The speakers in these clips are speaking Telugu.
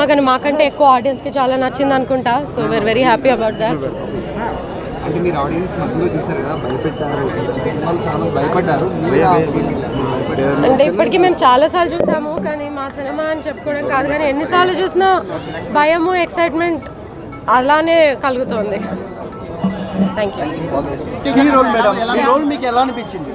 కానీ మాకంటే ఎక్కువ ఆడియన్స్కి చాలా నచ్చింది అనుకుంటా so we are very happy about that అంటే మీరు ఆడియన్స్ మధ్యలో చూసారు కదా భయపెట్టారు సినిమాలు చాలా మంది భయపడ్డారు మీరు ఆ feeling మీరు భయపడ్డారు అంటే ఇప్పటికీ మేము చాలాసార్లు చూసాము కానీ మా సినిమా అని చెప్పుకోవడం కాదు కానీ ఎన్నిసార్లు చూసినా భయము ఎక్సైట్మెంట్ అలానే కలుగుతుంది థ్యాంక్ యూ ఈ రోల్ మేడం ఈ రోల్ మీకు ఎలా అనిపించింది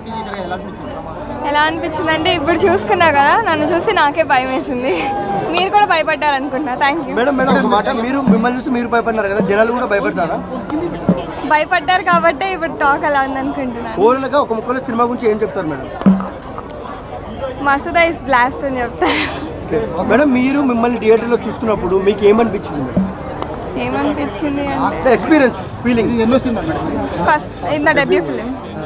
ఎలా అనిపించింది అంటే ఇప్పుడు చూసుకున్నా కదా నన్ను చూసి నాకే భయం వేసింది మీరు కూడా భయపడ్డారు అనుకుంటున్నా థ్యాంక్ యూ మేడం మేడం ఒక మాట మీరు మిమ్మల్ని చూసి మీరు భయపడినారు కదా జనాలు కూడా భయపడతారా భయపడ్డారు కాబట్టి ఇప్పుడు టాక్ అలా ఉంది అనుకుంటున్నాను ఓవరాల్ గా ఒక ముక్కలో సినిమా గురించి ఏం చెప్తారు మేడం మసూదా ఇస్ బ్లాస్ట్ అని చెప్తారు మేడం మీరు మిమ్మల్ని థియేటర్లో చూసుకున్నప్పుడు మీకు ఏమనిపించింది మేడం ఏమనిపించింది అంటే అంటే ఎక్స్పీరియన్స్ ఫీలింగ్ ఎన్నో cinema madam first in the debut film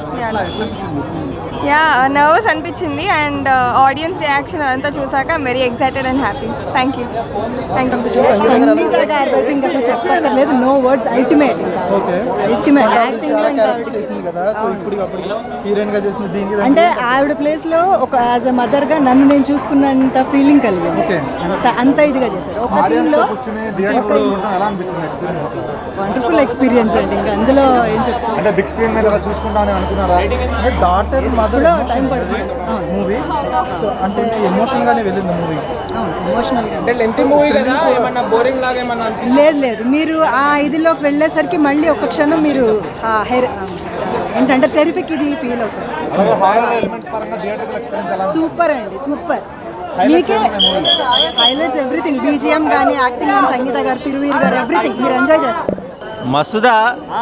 yeah nervous అనిపించింది అండ్ ఆడియన్స్ రియాక్షన్ అదంతా చూసాక very excited and happy thank you thank you Sangeetha గారిది అయితే ఇంకా అసలు చెప్పక్కర్లేదు no words ultimate ultimate acting లో ఇంకా ఆవిడ- చేసింది కదా సో ఇప్పుడు అప్పుడు హీరోయిన్ గా చేసిన దీనికి అంటే ఆవిడ ప్లేస్ లో ఒక యాజ్ ఎ మదర్ గా నన్ను నేను చూసుకున్నంత ఫీలింగ్ కలిగింది Okay. అంత అంత ఇదిగా చేశారు ఒక సీన్ ఆడియన్స్ లో లో కూర్చుని థియేటర్ చూడడం ఎలా అనిపించింది ఎక్స్పీరియన్స్ వండర్ఫుల్ ఎక్స్పీరియన్స్ అండి ఇంకా అందులో ఏం చెప్తాను అంటే బిగ్ స్క్రీన్ మీద అలా చూసుకుంటామని అనుకున్నారా అంటే డాటర్ మదర్ కూడా టైం పడుతుంది అవును మూవీ సో అంటే ఎమోషన్ గానే వెళ్ళింది మూవీ అవును ఎమోషనల్ గా అంటే లెంత్ మూవీ కదా ఏమన్నా బోరింగ్ లాగా ఏమన్నా అనిపించిందా? లేదు లేదు మీరు ఆ ఇదిలోకి వెళ్ళేసరికి మళ్ళీ ఒక క్షణం మీరు ఆ హెయిర్ ఏంటంటే టెరిఫిక్ ఇది ఫీల్ అవుతారు అలాగే హారర్ ఎలిమెంట్స్ పరంగా థియేటర్ ఎక్స్పీరియన్స్ ఎలా సూపర్ అండి సూపర్ మీకే హైలైట్స్ ఎవ్రీథింగ్ బీజిఎం కానీ యాక్టింగ్ కానీ సంగీత గారు తిరువీర్ గారు ఎవ్రీథింగ్ మీరు ఎంజాయ్ చేస్తారు మసుదా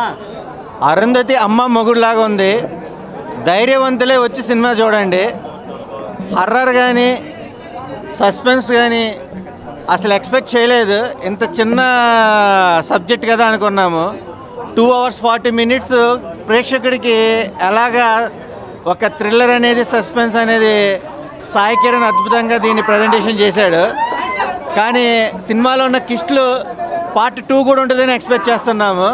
అరుంధతి అమ్మ మొగుడులాగా ఉంది ధైర్యవంతులే వచ్చి సినిమా చూడండి హర్రర్ కానీ సస్పెన్స్ కానీ అసలు ఎక్స్పెక్ట్ చేయలేదు ఇంత చిన్న సబ్జెక్ట్ కదా అనుకున్నాము టూ అవర్స్ ఫార్టీ మినిట్స్ ప్రేక్షకుడికి ఎలాగా ఒక థ్రిల్లర్ అనేది సస్పెన్స్ అనేది సాయి కిరణ్ అద్భుతంగా దీన్ని ప్రజెంటేషన్ చేశాడు కానీ సినిమాలో ఉన్న కిస్ట్లు పార్ట్ టూ కూడా ఉంటుందని ఎక్స్పెక్ట్ చేస్తున్నాము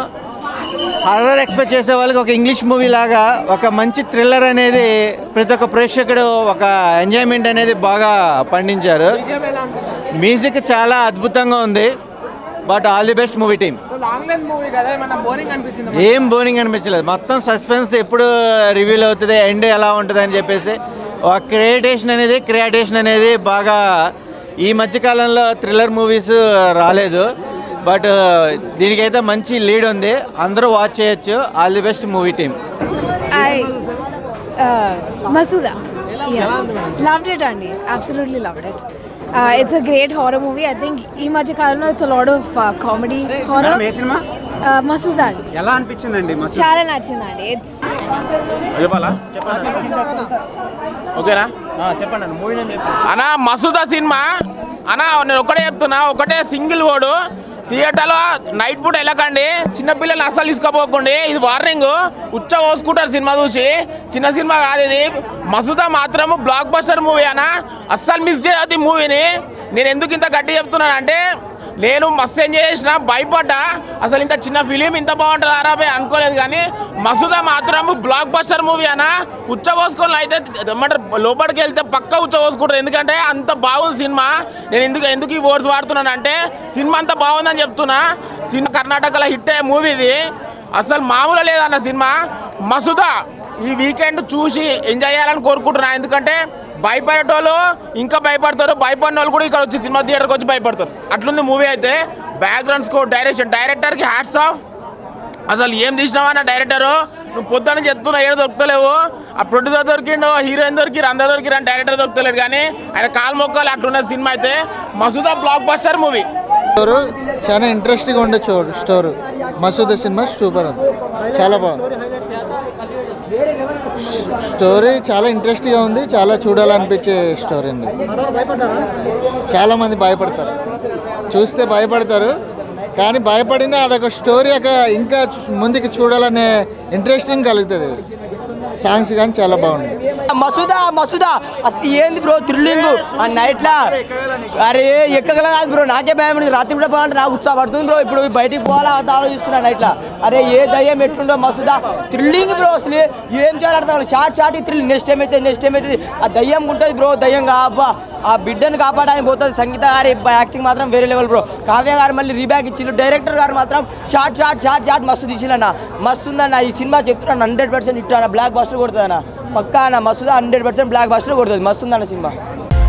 హర్రర్ ఎక్స్పెక్ట్ చేసే వాళ్ళకి ఒక ఇంగ్లీష్ మూవీ లాగా ఒక మంచి థ్రిల్లర్ అనేది ప్రతి ఒక్క ప్రేక్షకుడు ఒక ఎంజాయ్మెంట్ అనేది బాగా పండించారు మ్యూజిక్ చాలా అద్భుతంగా ఉంది but all the best movie team so long length movie కదా ఏమన్నా బోరింగ్ అనిపించింది ఏం బోరింగ్ అనిపించలేదు మొత్తం సస్పెన్స్ ఎప్పుడు రివీల్ అవుతుంది ఎండ్ ఎలా ఉంటుంది అని చెప్పేసి ఒక క్రియేటేషన్ అనేది క్రియేటేషన్ అనేది బాగా ఈ మధ్యకాలంలో థ్రిల్లర్ మూవీస్ రాలేదు బట్ దీనికైతే మంచి లీడ్ ఉంది అందరూ వాచ్ చేయొచ్చు all the best movie team I uh, Masuda. Yeah, loved it, Andy. Absolutely loved it. Uh, it's a great horror movie. I think ఈ మధ్య కాలంలో it's a lot of uh, comedy horror. ఏ సినిమా Uh, మసూదా అండి ఎలా అనిపించిందండి మస్తు చాలా నచ్చిందండి ఇట్స్ చెప్పాలా ఓకేనా చెప్పండి మూవీ అన్నా మసూదా సినిమా అన్నా నేను ఒకటే చెప్తున్నా ఒకటే సింగిల్ ఓడు థియేటర్లో నైట్ పూట వెళ్ళకండి చిన్నపిల్లల్ని అస్సలు తీసుకోపోకండి ఇది వార్నింగ్ ఉచ్చ పోసుకుంటారు సినిమా చూసి చిన్న సినిమా కాదు ఇది మసూదా మాత్రము బ్లాక్ బస్టర్ మూవీ అన్న అస్సలు మిస్ చేయొద్దు ఈ మూవీని నేను ఎందుకు ఇంత గట్టి చెప్తున్నాను అంటే నేను మస్తు ఎంజాయ్ చేసిన భయపడ్డా అసలు ఇంత చిన్న ఫిలిం ఇంత బాగుంటుంది అరాబే అనుకోలేదు కానీ మసూదా మాత్రం బ్లాక్ బస్టర్ మూవీ అన్న ఉచ్చ పోసుకొని అయితే ఏమంటారు లోపలికి వెళ్తే పక్క ఉచ్చ పోసుకుంటారు ఎందుకంటే అంత బాగుంది సినిమా నేను ఎందుకు ఎందుకు ఈ వర్డ్స్ వాడుతున్నాను అంటే సినిమా అంత బాగుందని చెప్తున్నా సినిమా కర్ణాటకలో హిట్ అయ్యే మూవీ ఇది అసలు మామూలు లేదన్న సినిమా మసూదా ఈ వీకెండ్ చూసి ఎంజాయ్ చేయాలని కోరుకుంటున్నా ఎందుకంటే భయపడేటోళ్ళు ఇంకా భయపడతారు భయపడిన వాళ్ళు కూడా ఇక్కడ వచ్చి సినిమా థియేటర్కి వచ్చి భయపడతారు అట్లుంది మూవీ అయితే బ్యాక్గ్రౌండ్ స్కోర్ డైరెక్షన్ డైరెక్టర్కి హ్యాట్స్ ఆఫ్ అసలు ఏం తీసినావా నా డైరెక్టరు నువ్వు పొద్దున్న చెప్తున్నా ఏడు దొరుకుతలేవు ఆ ప్రొడ్యూసర్ దొరికిండు హీరోయిన్ దొరికి అందరు దొరికి అని డైరెక్టర్ దొరుకుతలేడు కానీ ఆయన కాలు మొక్కలు అట్లున్న సినిమా అయితే Masooda blockbuster movie story చాలా ఇంట్రెస్టింగ్ ఉండే చూ స్టోరు మసూద్ సినిమా సూపర్ ఉంది చాలా బాగుంది స్టోరీ చాలా ఇంట్రెస్టింగ్గా ఉంది చాలా చూడాలనిపించే స్టోరీ అండి చాలా మంది భయపడతారు చూస్తే భయపడతారు కానీ భయపడినా అదొక స్టోరీ ఒక ఇంకా ముందుకు చూడాలనే ఇంట్రెస్టింగ్ కలుగుతుంది సాంగ్స్ కానీ చాలా బాగుంది మసూదా మసూదా అసలు ఏంది బ్రో థ్రిల్లింగ్ ఆ నైట్ లా అరే ఎక్కగల కాదు బ్రో నాకే భయం ఉంది. రాత్రి కూడా పోవాలంటే నాకు ఉత్సాహపడుతుంది బ్రో ఇప్పుడు బయటికి పోవాలా అంత ఆలోచిస్తున్నా నైట్ లా అరే ఏ దయ్యం ఎట్లుండో మసూదా థ్రిల్లింగ్ బ్రో అసలు ఏం చేయాలి అర్థం కాదు. Short short thrill next time అయితే నెక్స్ట్ టైం అయితే ఆ దయ్యం ఉంటుంది బ్రో దయ్యం అబ్బా ఆ బిడ్డను కాపాడడానికి పోతుంది సంగీత గారి యాక్టింగ్ మాత్రం వేరే లెవెల్ బ్రో కావ్య గారు మళ్ళీ రీబ్యాక్ ఇచ్చిండు డైరెక్టర్ గారు మాత్రం షార్ట్ షార్ట్ షార్ట్ షార్ట్ మస్తు తీసిండన్న మస్తు ఉందన్న ఈ సినిమా చెప్తున్నాను హండ్రెడ్ పర్సెంట్ ఇట్లా బ్లాక్ బస్టర్ కొడుతుంది అన్న పక్కా అన్న మస్తు హండ్రెడ్ పర్సెంట్ బ్లాక్ బస్టర్ కొడుతుంది మస్తు ఉందన్న సినిమా